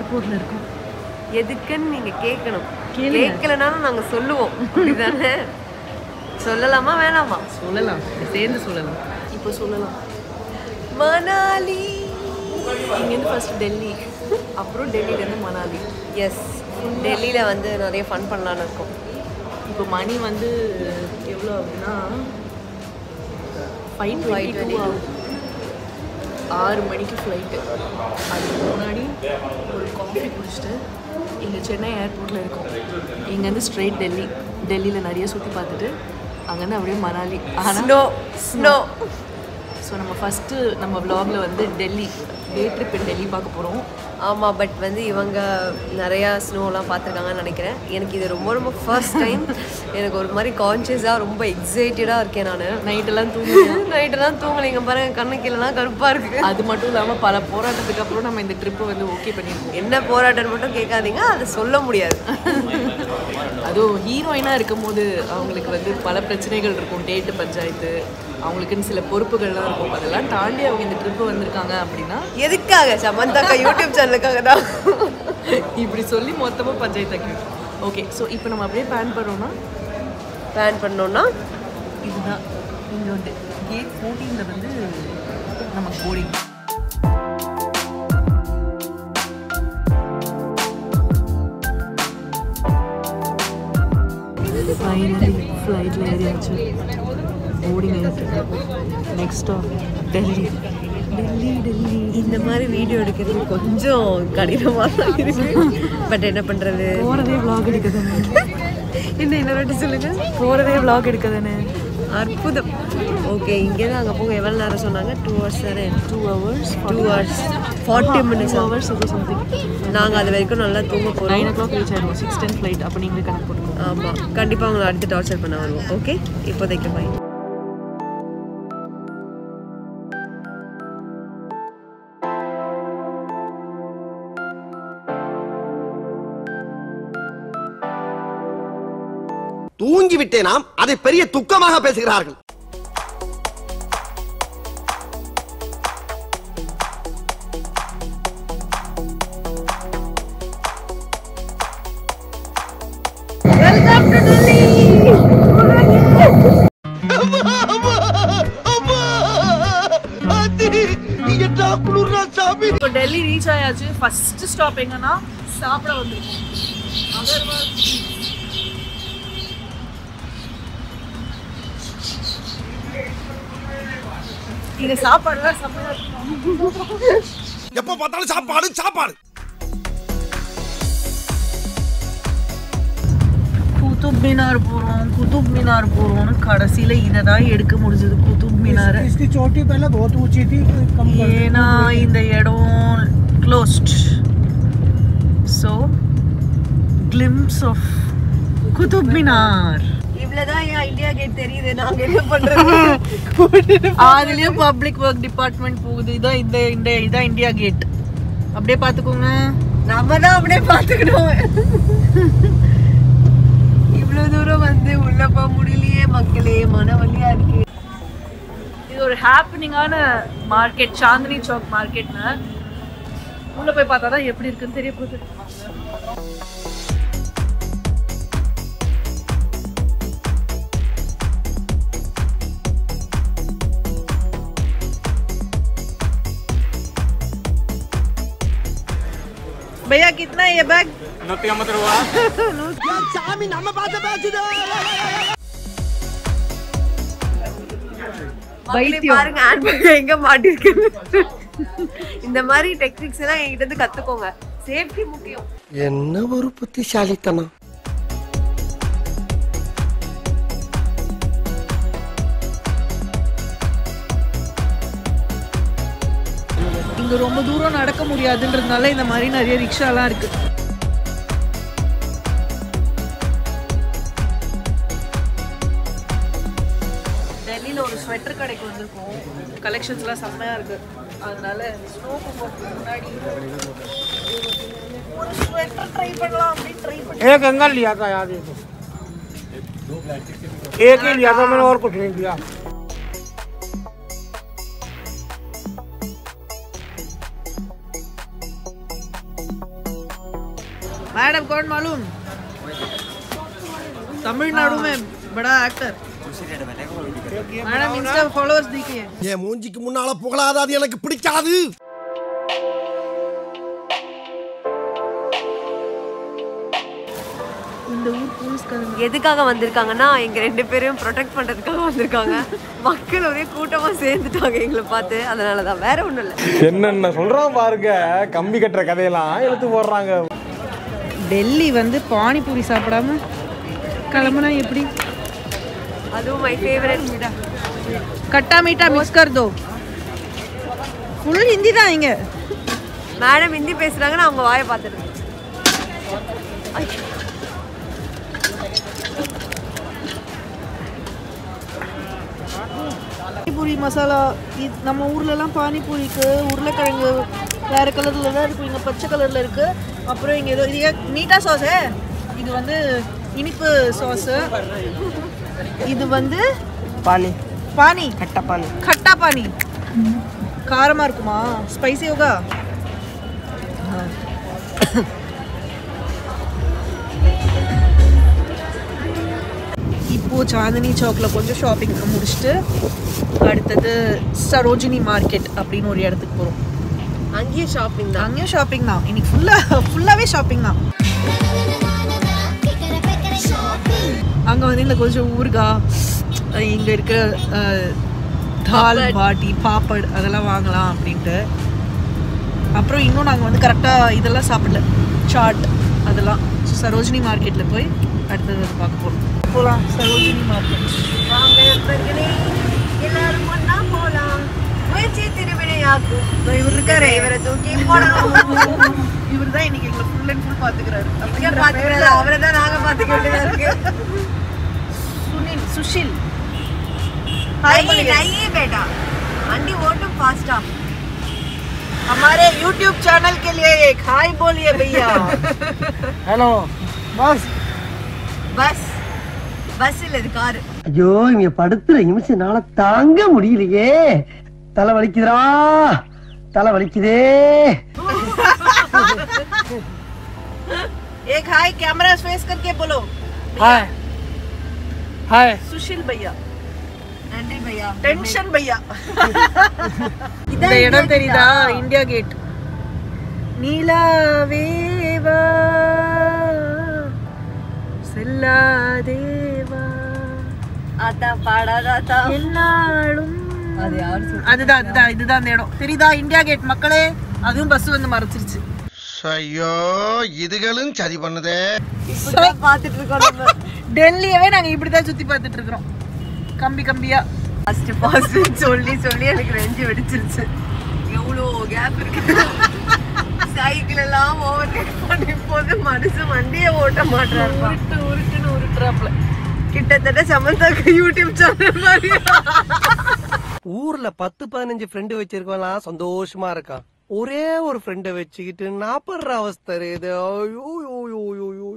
ஏர்போர்ட்ல இருக்கோம் எதுக்குன்னு நீங்க கேட்கணும் கேளுங்க. கேட்கலனாலும் நாங்க சொல்லுவோம் அப்படிதானே சொல்லலாமா வேணாமா சொல்லலாம் சேர்ந்து சொல்லலாம் இப்போ சொல்லலாம் மணாலி இங்கேருந்து ஃபர்ஸ்ட் டெல்லி அப்புறம் டெல்லியிலேருந்து மணாலி எஸ் டெல்லியில வந்து நிறைய ஃபன் பண்ணலாம்னு இருக்கோம் இப்போ மணி வந்து எவ்வளோ அப்படின்னா ஃபைவ் டுவெண்ட்டி டூ ஆகும் ஆறு மணிக்கு ஃப்ளைட்டு அதுக்கு முன்னாடி ஒரு காஃபி குடிச்சிட்டு இங்கே சென்னை ஏர்போர்ட்டில் இருக்கோம் இங்கேருந்து ஸ்ட்ரெயிட் டெல்லி டெல்லியில் நிறைய சுற்றி பார்த்துட்டு அங்கேருந்து அப்படியே மணாலி ஆனால் ஸ்னோ ஸ்னோ ஸோ நம்ம ஃபஸ்ட்டு நம்ம vlogல வந்து Delhi day trip in Delhi பார்க்க போகிறோம் ஆமா பட் வந்து இவங்க நிறையா ஸ்னோலாம் பார்த்துருக்காங்கன்னு நினைக்கிறேன் எனக்கு இது ரொம்ப ரொம்ப ஃபர்ஸ்ட் டைம் எனக்கு ஒரு மாதிரி கான்ஷியஸாக ரொம்ப எக்ஸைட்டடாக இருக்கேன் நான் நைட்டெல்லாம் தூங்கி நைட்டெல்லாம் தூங்கலைங்க பாருங்க கண்ணு கீழலாம் கருப்பாக இருக்கு அது மட்டும் இல்லாமல் பல போராட்டத்துக்கு அப்புறம் நம்ம இந்த ட்ரிப்பை வந்து ஓகே பண்ணியிருக்கோம் என்ன போராட்டம் மட்டும் கேட்காதீங்க அதை சொல்ல முடியாது அதுவும் ஹீரோயினாக இருக்கும்போது அவங்களுக்கு வந்து பல பிரச்சனைகள் இருக்கும் டேட்டு பஞ்சாயத்து அவங்களுக்குன்னு சில பொறுப்புகள்லாம் இருக்கும் அதெல்லாம் தாண்டி அவங்க இந்த ட்ரிப்பு வந்திருக்காங்க அப்படின்னா எதுக்காக சமந்தாக்கா யூடியூப் சேனலுக்காக தான் இப்படி சொல்லி மொத்தமாக பஞ்சாயத்து ஆக்கிடும் ஓகே ஸோ இப்போ நம்ம அப்படியே பிளான் பண்ணோம்னா பிளான் பண்ணோம்னா இதுதான் இங்கே வந்து கேட் ஃபோர்டீனில் வந்து நமக்கு போர்டிங் ஃபைனலி ஃப்ளைட்டில் ஏறியாச்சு போர்டிங் ஏறிட்டு நெக்ஸ்ட் ஸ்டாப் டெல்லி டெல்லி டெல்லி இந்த மாதிரி வீடியோ எடுக்கிறது கொஞ்சம் கடினமாக தான் இருக்கு பட் என்ன பண்ணுறது போகிறதே vlog எடுக்க தானே என்ன இன்னொரு வாட்டி சொல்லுங்க போகிறதே vlog எடுக்க தானே அற்புதம் ஓகே இங்கேருந்து அங்கே போக எவ்வளோ நேரம் சொன்னாங்க டூ ஹவர்ஸ் தானே two hours two hours forty minutes two hours ஏதோ சம்திங் நாங்கள் அது வரைக்கும் நல்லா தூங்க போகிறோம் நைன் ஓ கிளாக் ரீச் ஆயிடுவோம் சிக்ஸ் டென் ஃப்ளைட் அப்போ நீங்களே கணக்கு போட்டுக்கோங்க ஆமாம் கண்டிப்பாக உங்களை அடுத்து டார்ச்சர் பண்ண வருவோம் ஓகே இப்போதைக்கு பை தூங்கி விட்டேனாம் அதை பெரிய துக்கமாக பேசுகிறார்கள் இப்போ டெல்லி ரீச் ஆயாச்சு ஃபர்ஸ்ட் ஸ்டாப் எங்கன்னா சாப்பிட வந்திருக்கோம் அகர்வால் இங்க சாப்பாடுலாம் செம்மையா இருக்கும் எப்ப பார்த்தாலும் சாப்பாடு சாப்பாடு குதுப் மினார் போறோம் குதுப் மினார் போறோம்னு கடைசியில இதை தான் எடுக்க முடிஞ்சது குதுப் மினார் इसकी चोटी पहले बहुत ऊंची थी कम कर दी। ஏன்னா இந்த இடம் closed so glimpse of Qutub Minar இவ்வளோதான் ஏன் இந்தியா கேட் தெரியுது நாங்கள் என்ன பண்ணுறது அதுலயும் பப்ளிக் ஒர்க் டிபார்ட்மெண்ட் போகுது இதான் இந்த இந்த இதான் இந்தியா கேட் அப்படியே பாத்துக்கோங்க நம்ம தான் அப்படியே பார்த்துக்கணும் இவ்வளோ தூரம் வந்து உள்ள போக முடியலையே மக்களே மன வலியா இருக்கு இது ஒரு ஹாப்பனிங்கான மார்க்கெட் சாந்தினி சௌக் மார்க்கெட்னு உள்ள போய் பார்த்தா தான் எப்படி இருக்குன்னு தெரிய போகுது भैया कितना है ये बैग சாமி நம்ம பார்த்த பேசுதே மக்களே பாருங்க ஹேண்ட்பேக் எங்க மாட்டிருக்கு இந்த மாதிரி டெக்னிக்ஸ் எல்லாம் என்கிட்ட இருந்து கத்துக்கோங்க சேஃப்டி முக்கியம் என்ன ஒரு புத்திசாலித்தனம் இங்க ரொம்ப தூரம் நடக்க முடியாதுன்றதுனால இந்த மாதிரி நிறைய ரிக்ஷாலாம் இருக்கு டெல்லியில் ஒரு ஸ்வெட்டர் கடைக்கு வந்திருக்கோம் கலெக்ஷன்ஸ்லாம் செம்மையாக இருக்கு அதனால ஸ்னோக்கு போகிறதுக்கு முன்னாடி ஒரு ஸ்வெட்டர் ட்ரை பண்ணலாம் அப்படின்னு ட்ரை பண்ணி एक एंगल लिया था यार ये तो एक ही लिया था मैंने और कुछ नहीं लिया मैडम कौन मालूम तमिलनाडु में बड़ा एक्टर मैडम इंस्टा फॉलोअर्स देखिए என் மூஞ்சிக்கு முன்னால புகழாத அது எனக்கு பிடிக்காது இந்த ஊர் போலீஸ்காரங்க எதுக்காக வந்திருக்காங்கன்னா எங்க ரெண்டு பேரையும் ப்ரொடெக்ட் பண்றதுக்காக வந்திருக்காங்க மக்கள் ஒரே கூட்டமா சேர்ந்துட்டாங்க எங்களை பார்த்து அதனால தான் வேற ஒண்ணும் இல்லை என்னென்ன சொல்றான் பாருங்க கம்பி கட்டுற கதையெல்லாம் எடுத்து போடுறாங்க டெல்லி வந்து பானிபூரி சாப்பிடாம கிளம்புனா எப்படி அதுவும் my favourite khatta meetha mix கர் தோ ஃபுல் ஹிந்தி தான் இங்க மேடம் ஹிந்தி பேசுறாங்கன்னு அவங்க வாயை பார்த்துட்டு பானிபூரி மசாலா இது நம்ம ஊர்லலாம் பானிபூரிக்கு உருளைக்கிழங்கு வேற கலர்ல தான் இருக்கும் இங்கே பச்சை கலர்ல இருக்கு அப்புறம் இங்கே ஏதோ இது மீட்டா சாஸு இது வந்து இனிப்பு சாஸு இது வந்து पानी பானி खट्टा पानी खट्टा पानी காரமா இருக்குமா ஸ்பைசி யோகா இப்போ சாந்தினி சௌக்ல கொஞ்சம் ஷாப்பிங் முடிச்சுட்டு அடுத்தது சரோஜினி மார்க்கெட் அப்படின்னு ஒரு இடத்துக்கு போகிறோம் அங்கேயும் ஷாப்பிங் தான் அங்கேயும் ஷாப்பிங் தான் இன்னைக்கு ஃபுல்லாக ஃபுல்லாகவே ஷாப்பிங் தான் அங்கே வந்து இந்த கொஞ்சம் ஊறுகாய் இங்கே இருக்க அஹ், தால் பாட்டி பாப்பட் அதெல்லாம் வாங்கலாம் அப்படின்ட்டு அப்புறம் இன்னும் நாங்கள் வந்து கரெக்டாக இதெல்லாம் சாப்பிடல சாட் அதெல்லாம் சரோஜினி மார்க்கெட்டில் போய் அடுத்தது வந்து பார்க்க போகிறோம் போகலாம் சரோஜினி மார்க்கெட் வாங்க நண்பர்களே எல்லாரும் ஒண்ணா போலாம் முயற்சி திருவினையாக்கும் இவர் இருக்காரு இவரை தூக்கி போடலாம் இவர் தான் இன்னைக்கு எங்களை ஃபுல் அண்ட் ஃபுல் பார்த்துக்கிறாரு இங்க பாத்துக்கிறது அவரை தான் நாங்க பாத்துக்க வேண்டியதா இருக்கு சுனில் சுஷில் नहीं नहीं बेटा मंडी वो तो फास्ट आप हमारे YouTube चैनल के लिए एक हाय बोलिए भैया हेलो बस பஸ் பஸ் இல்ல இது காரு ஐயோ இங்க படுத்துற நிமிஷம் என்னால தாங்க முடியலையே தலை வலிக்குதுடா தலை வலிக்குதே एक हाय कैमरा फेस करके बोलो हाय हाय सुशील भैया நன்றி பையா டென்ஷன் பையா இந்த இடம் தெரியுதா இந்தியா கேட் நீலாவேவா செல்லாதேவா ஆத்தா பாடாதாத்தா என்னாலும் அது யாரு சொல்றது? அதுதான் அதுதான் இதுதான் அந்த இடம் தெரியுதா இந்தியா கேட் மக்களே அதுவும் பஸ் வந்து மறைச்சிருச்சு ஐயோ இதுகளும் சரி பண்ணுதே இப்படிதான் பாத்துட்டு இருக்கோம் நம்ம டெல்லியவே நாங்க இப்படிதான் சுத்தி பார்த்துட்டு இருக்கிறோம் கம்பி கம்பியா ஃபர்ஸ்ட் ஃபர்ஸ்ட் சொல்லி சொல்லி எனக்கு நெஞ்சு வெடிச்சிருச்சு எவ்வளோ கேப் இருக்கு சைக்கிள் எல்லாம் ஓவர் டேக் பண்ணி போது மனுஷன் வண்டியை ஓட்ட மாட்டாருப்பா உருட்டு உருட்டுன்னு உருட்டுறாப்ல கிட்டத்தட்ட சமந்தாக்கு யூடியூப் சேனல் மாதிரி ஊர்ல பத்து பதினஞ்சு ஃப்ரெண்டு வச்சிருக்கவன்லாம் சந்தோஷமா இருக்கான் ஒரே ஒரு ஃப்ரெண்டை வச்சுக்கிட்டு நாப்படுற அவஸ்தை இது ஐயோ, ஐயோ, ஐயோ, ஐயோ, ஐயோ.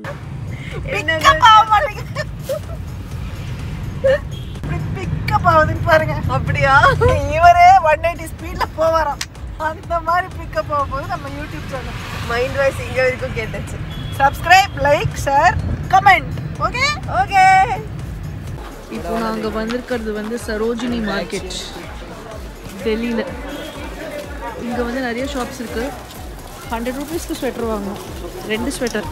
பிக்கப் ஆகுதுன்னு பாருங்க அப்படியா இவரே ஒன் எயிட்டி ஸ்பீட்ல போவாராம் அந்த மாதிரி பிக்கப் ஆகும்போது நம்ம யூடியூப் சேனல் மைண்ட் வாய்ஸ் இங்க வரைக்கும் கேட்டுச்சு subscribe like share comment okay okay இப்போ நாங்கள் வந்திருக்கிறது வந்து சரோஜினி மார்க்கெட் டெல்லியில் இங்கே வந்து நிறைய ஷாப்ஸ் இருக்குது ஹண்ட்ரட் ருபீஸ்க்கு ஸ்வெட்டர் வாங்கணும் ரெண்டு ஸ்வெட்டர்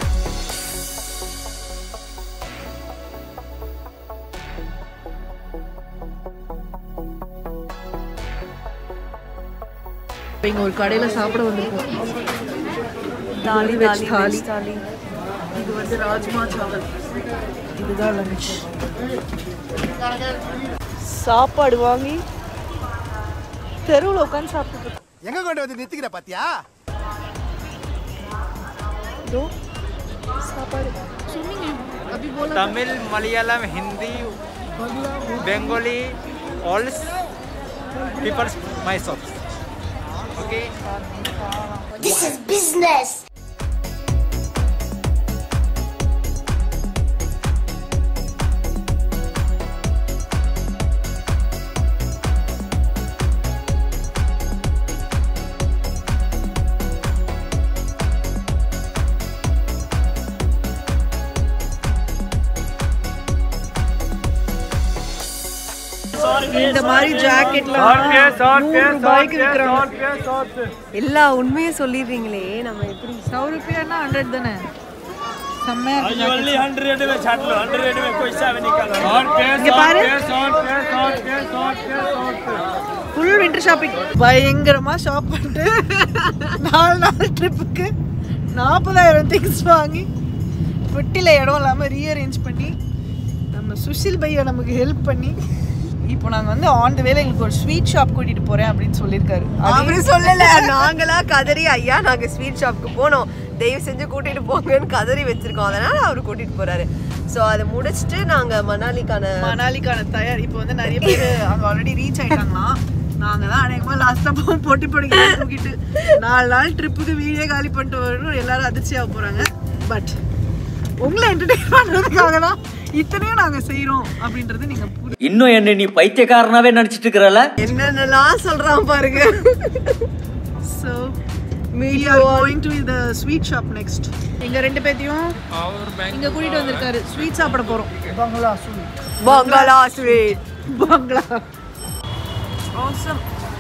இப்போ இங்கே ஒரு கடையில் சாப்பிட வந்திருக்கோம் தாலி veg தாலி தாலி. veg தாலி இது வந்து ராஜ்மா சாவல் இதுதான் லஞ்ச் சாப்பாடு வாங்கி தெருவில் உட்காந்து சாப்பிட்டு எங்க கொண்டு வந்து நிறுத்திக்கிற பாத்தியா दो சாப்பாடு சொன்னீங்க அபி போல Tamil Malayalam Hindi Bengali all peoples my shops okay This is business. இந்த மாதிரி ஜாக்கெட்லாம் நூறு ரூபாய்க்கு விற்கிறாங்க எல்லா உண்மையும் சொல்லிடுறீங்களே நம்ம எப்படி सौ रुपया ना हंड्रेड देना है செம்மையா இருக்கு இங்க பாரு ஃபுல் விண்டர் ஷாப்பிங் பயங்கரமா ஷாப் பண்ணிட்டு நாலு நாள் ட்ரிப்புக்கு நாற்பதாயிரம் திங்ஸ் வாங்கி வெட்டில இடம் இல்லாம ரீஅரேஞ்ச் பண்ணி நம்ம சுஷில் பையா நமக்கு ஹெல்ப் பண்ணி இப்போ நாங்க வந்து ஆன் த வேல எங்களுக்கு ஒரு ஸ்வீட் ஷாப் கூட்டிட்டு போறேன் அப்படின்னு சொல்லியிருக்காரு அவரு சொல்லல நாங்களா கதறி ஐயா நாங்க ஸ்வீட் ஷாப்க்கு போனோம் தயவு செஞ்சு கூட்டிட்டு போங்கன்னு கதறி வச்சிருக்கோம் அதனால அவரு கூட்டிட்டு போறாரு சோ அதை முடிச்சிட்டு நாங்க மணாலிக்கான மணாலிக்கான தயார் இப்போ வந்து நிறைய பேர் அங்க ஆல்ரெடி ரீச் ஆயிட்டாங்களாம் நாங்க தான் அநேகமா லாஸ்டா போவோம் பொட்டி பொடிக்க தூக்கிட்டு நாலு நாள் ட்ரிப்புக்கு வீடியோ காலி பண்ணிட்டு வரணும் எல்லாரும் அதிர்ச்சியாக போறாங்க பட் உங்களை என்டர்டெயின் பண்றதுக்காக தான் இத்தனையும் நாங்க செய்றோம் அப்படின்றது நீங்க புரி இன்னும் என்ன நீ பைத்தியக்காரனாவே நடிச்சிட்டு இருக்கிறல என்னென்னலாம் சொல்றான் பாருங்க so we are going to the sweet shop next எங்க ரெண்டு பேத்தையும் இங்க கூட்டிட்டு வந்திருக்காரு ஸ்வீட் சாப்பிட போறோம் பங்களா ஸ்வீட் பங்களா ஸ்வீட் பங்களா awesome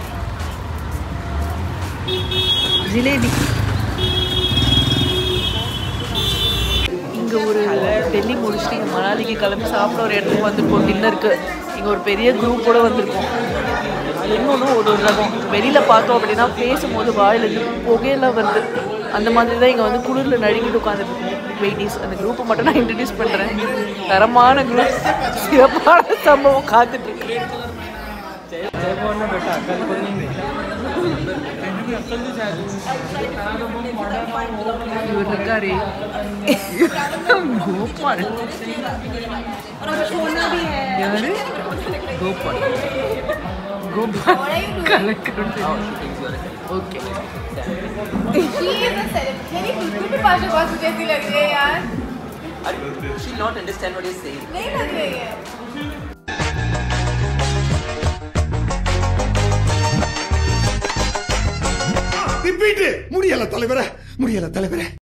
ஜிலேபி இங்கே ஒரு டெல்லி முடிச்சுட்டு இங்கே மணாலிக்கு கிளம்பி சாப்பிட ஒரு இடத்துக்கு வந்திருக்கோம் டின்னருக்கு இங்கே ஒரு பெரிய குரூப்போட வந்திருக்கோம் இன்னொன்று ஒரு ஒரு ரகம் வெளியில் பார்த்தோம் அப்படின்னா பேசும்போது வாயிலிருந்து புகையெல்லாம் வருது அந்த மாதிரி தான் இங்கே வந்து குளிரில் நழுங்கிட்டு உட்காந்துருக்கோம் வெயிட்டிஸ் அந்த குரூப்பை மட்டும் நான் இன்ட்ரடியூஸ் பண்ணுறேன் தரமான குரூப் சிறப்பான சம்பவம் காத்துட்ருக்கு இவர் இருக்காரு கோபால் யாரு கோபால் கோபால் கலக்கணும் okay She'll not understand what you're saying. Repeat முடியல தலைவரே முடியல தலைவரே